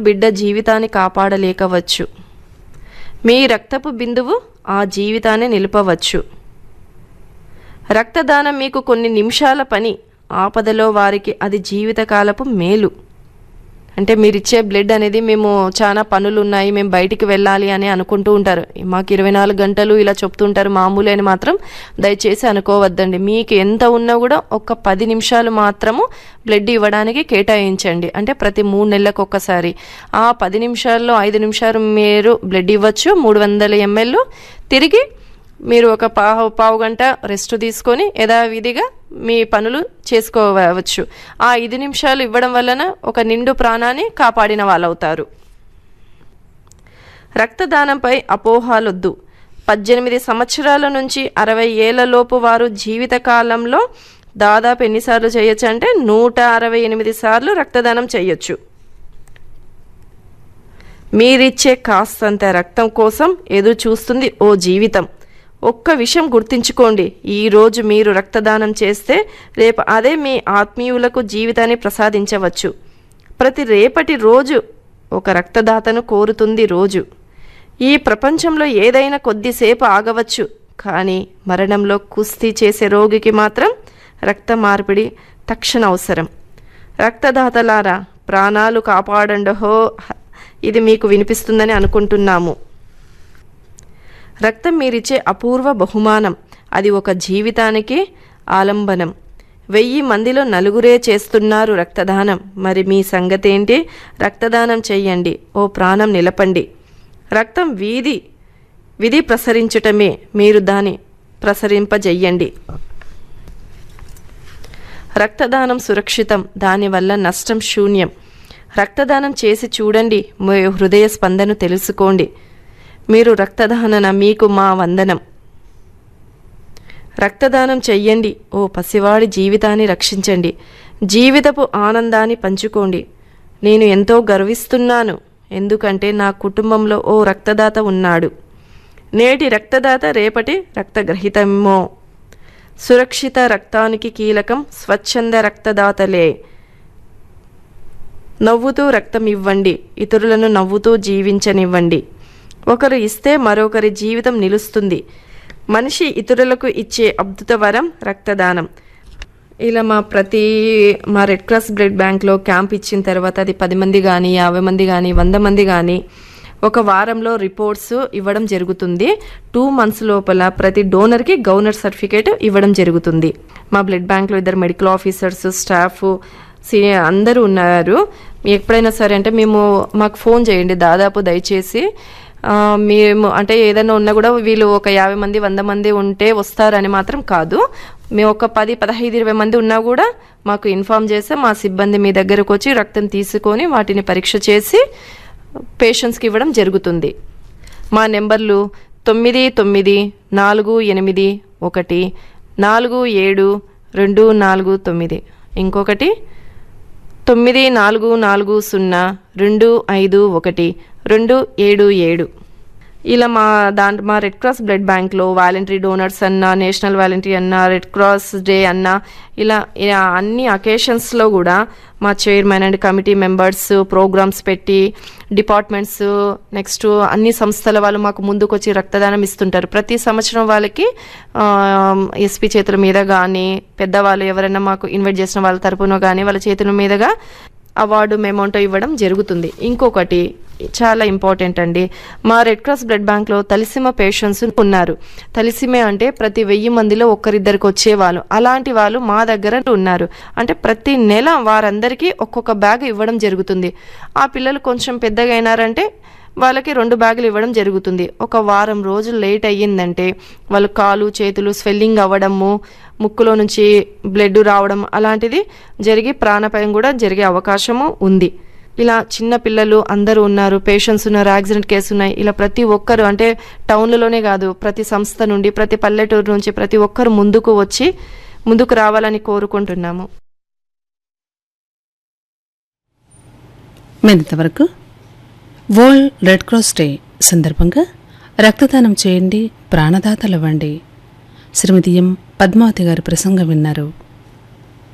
బిడ్డ జీవితాన్ని కాపాడలేకవచ్చు మీ రక్తపు బిందువు ఆ జీవితాన్ని నిలపవచ్చు రక్తదానం మీకు కొన్ని నిమిషాల పని ఆపదలో వారికి అది జీవితకాలపు మేలు అంటే మీరు ఇచ్చే బ్లడ్ అనేది మేము చాలా పనులు ఉన్నాయి మేము బయటికి వెళ్ళాలి అని అనుకుంటూ ఉంటారు మాకు ఇరవై నాలుగు గంటలు ఇలా చెప్తుంటారు మామూలు అని మాత్రం దయచేసి అనుకోవద్దండి మీకు ఎంత ఉన్నా కూడా ఒక పది నిమిషాలు మాత్రము బ్లడ్ ఇవ్వడానికి కేటాయించండి అంటే ప్రతి మూడు నెలలకు ఒక్కసారి ఆ పది నిమిషాల్లో ఐదు నిమిషాలు మీరు బ్లడ్ ఇవ్వచ్చు మూడు వందల ఎంఎల్ తిరిగి మీరు ఒక పావు పావు గంట రెస్ట్ తీసుకొని యథావిధిగా మీ పనులు చేసుకోవచ్చు ఆ ఐదు నిమిషాలు ఇవ్వడం వలన ఒక నిండు ప్రాణాన్ని కాపాడిన వాళ్ళవుతారు రక్తదానంపై అపోహాలొద్దు పద్దెనిమిది సంవత్సరాల నుంచి అరవై ఏళ్లలోపు వారు జీవితకాలంలో దాదాపు ఎన్నిసార్లు చేయొచ్చు అంటే నూట అరవై ఎనిమిది సార్లు రక్తదానం చేయొచ్చు మీరిచ్చే కాస్తంత రక్తం కోసం ఎదురు చూస్తుంది ఓ జీవితం ఒక్క విషయం గుర్తుంచుకోండి ఈరోజు మీరు రక్తదానం చేస్తే రేపు అదే మీ ఆత్మీయులకు జీవితాన్ని ప్రసాదించవచ్చు ప్రతి రేపటి రోజు ఒక రక్తదాతను కోరుతుంది రోజు ఈ ప్రపంచంలో ఏదైనా కొద్దిసేపు ఆగవచ్చు కానీ మరణంలో కుస్తీ చేసే రోగికి మాత్రం రక్త మార్పిడి తక్షణ అవసరం రక్తదాతలారా ప్రాణాలు కాపాడండహో ఇది మీకు వినిపిస్తుందని అనుకుంటున్నాము రక్తం మీరిచ్చే అపూర్వ బహుమానం అది ఒక జీవితానికి ఆలంబనం వెయ్యి మందిలో నలుగురే చేస్తున్నారు రక్తదానం మరి మీ సంగతేంటి రక్తదానం చెయ్యండి ఓ ప్రాణం నిలపండి రక్తం వీధి విధి ప్రసరించటమే మీరు దాన్ని ప్రసరింపజెయ్యండి రక్తదానం సురక్షితం దానివల్ల నష్టం శూన్యం రక్తదానం చేసి చూడండి మీ హృదయ స్పందన తెలుసుకోండి మీరు రక్తదానన మీకు మా వందనం రక్తదానం చెయ్యండి ఓ పసివాడి జీవితాన్ని రక్షించండి జీవితపు ఆనందాన్ని పంచుకోండి నేను ఎంతో గర్విస్తున్నాను ఎందుకంటే నా కుటుంబంలో ఓ రక్తదాత ఉన్నాడు నేటి రక్తదాత రేపటి రక్తగ్రహీతమో సురక్షిత రక్తానికి కీలకం స్వచ్ఛంద రక్తదాతలే నవ్వుతూ రక్తం ఇవ్వండి ఇతరులను నవ్వుతూ జీవించనివ్వండి ఒకరు ఇస్తే మరొకరి జీవితం నిలుస్తుంది మనిషి ఇతరులకు ఇచ్చే అద్భుత వరం రక్తదానం ఇలా మా ప్రతి మా రెడ్ క్రాస్ బ్లడ్ బ్యాంక్లో క్యాంప్ ఇచ్చిన తర్వాత అది పది మంది కానీ యాభై మంది కానీ వంద మంది కానీ ఒక వారంలో రిపోర్ట్స్ ఇవ్వడం జరుగుతుంది టూ మంత్స్ లోపల ప్రతి డోనర్కి గవర్నర్ సర్టిఫికేట్ ఇవ్వడం జరుగుతుంది మా బ్లడ్ బ్యాంక్లో ఇద్దరు మెడికల్ ఆఫీసర్స్ స్టాఫ్ సీనియర్ అందరూ ఉన్నారు ఎప్పుడైనా సరే అంటే మేము మాకు ఫోన్ చేయండి దాదాపు దయచేసి ఆ, మేము అంటే ఏదైనా ఉన్నా కూడా వీళ్ళు ఒక యాభై మంది వంద మంది ఉంటే వస్తారని మాత్రం కాదు మేము ఒక పది పదహైదు ఇరవై మంది ఉన్నా కూడా మాకు ఇన్ఫామ్ చేస్తే మా సిబ్బంది మీ దగ్గరకు వచ్చి రక్తం తీసుకొని వాటిని పరీక్ష చేసి పేషెంట్స్కి ఇవ్వడం జరుగుతుంది మా నెంబర్లు తొమ్మిది తొమ్మిది నాలుగు ఎనిమిది ఒకటి నాలుగు ఏడు రెండు నాలుగు తొమ్మిది ఇంకొకటి తొమ్మిది నాలుగు నాలుగు సున్నా రెండు ఐదు ఒకటి రెండు ఏడు ఏడు ఇలా మా దాంట్లో మా రెడ్ క్రాస్ బ్లడ్ బ్యాంక్లో వాలంటరీ డోనర్స్ అన్న నేషనల్ వాలంటరీ అన్న రెడ్ క్రాస్ డే అన్న ఇలా ఇలా అన్ని అకేషన్స్లో కూడా మా chairman and committee members programmes పెట్టి డిపార్ట్మెంట్స్ నెక్స్ట్ అన్ని సంస్థల వాళ్ళు మాకు ముందుకు వచ్చి రక్తదానం ఇస్తుంటారు ప్రతి సంవత్సరం వాళ్ళకి ఎస్పీ చేతుల మీద కానీ పెద్దవాళ్ళు ఎవరైనా మాకు ఇన్వైట్ చేసిన వాళ్ళ తరపున కానీ వాళ్ళ చేతుల మీదుగా అవార్డు మెమౌంటో ఇవ్వడం జరుగుతుంది ఇంకొకటి చాలా ఇంపార్టెంట్ అండి మా రెడ్ క్రాస్ బ్లడ్ బ్యాంక్లో తలిసిమ పేషెంట్స్ ఉన్నారు తలిసిమే అంటే ప్రతి వెయ్యి మందిలో ఒక్కరిద్దరికి వచ్చేవాళ్ళు అలాంటి వాళ్ళు మా దగ్గర ఉన్నారు అంటే ప్రతి నెల వారందరికీ ఒక్కొక్క బ్యాగ్ ఇవ్వడం జరుగుతుంది ఆ పిల్లలు కొంచెం పెద్దగా అయినారంటే వాళ్ళకి రెండు బ్యాగులు ఇవ్వడం జరుగుతుంది ఒక వారం రోజులు లేట్ అయ్యిందంటే వాళ్ళు కాలు చేతులు స్వెల్లింగ్ అవ్వడము ముక్కులో నుంచి బ్లడ్ రావడం అలాంటిది జరిగి ప్రాణాపాయం కూడా జరిగే అవకాశము ఉంది ఇలా చిన్న పిల్లలు అందరూ ఉన్నారు పేషెంట్స్ ఉన్నారు యాక్సిడెంట్ కేసు ఉన్నాయి ఇలా ప్రతి ఒక్కరు అంటే టౌన్లలోనే కాదు ప్రతి సంస్థ నుండి ప్రతి పల్లెటూరు నుంచి ప్రతి ఒక్కరు ముందుకు వచ్చి ముందుకు రావాలని కోరుకుంటున్నాము మీరింతవరకు వరల్డ్ రెడ్ క్రాస్ డే సందర్భంగా రక్తదానం చేయండి ప్రాణదాతలవ్వండి శ్రీమతి ఎం పద్మావతి గారి ప్రసంగం విన్నారు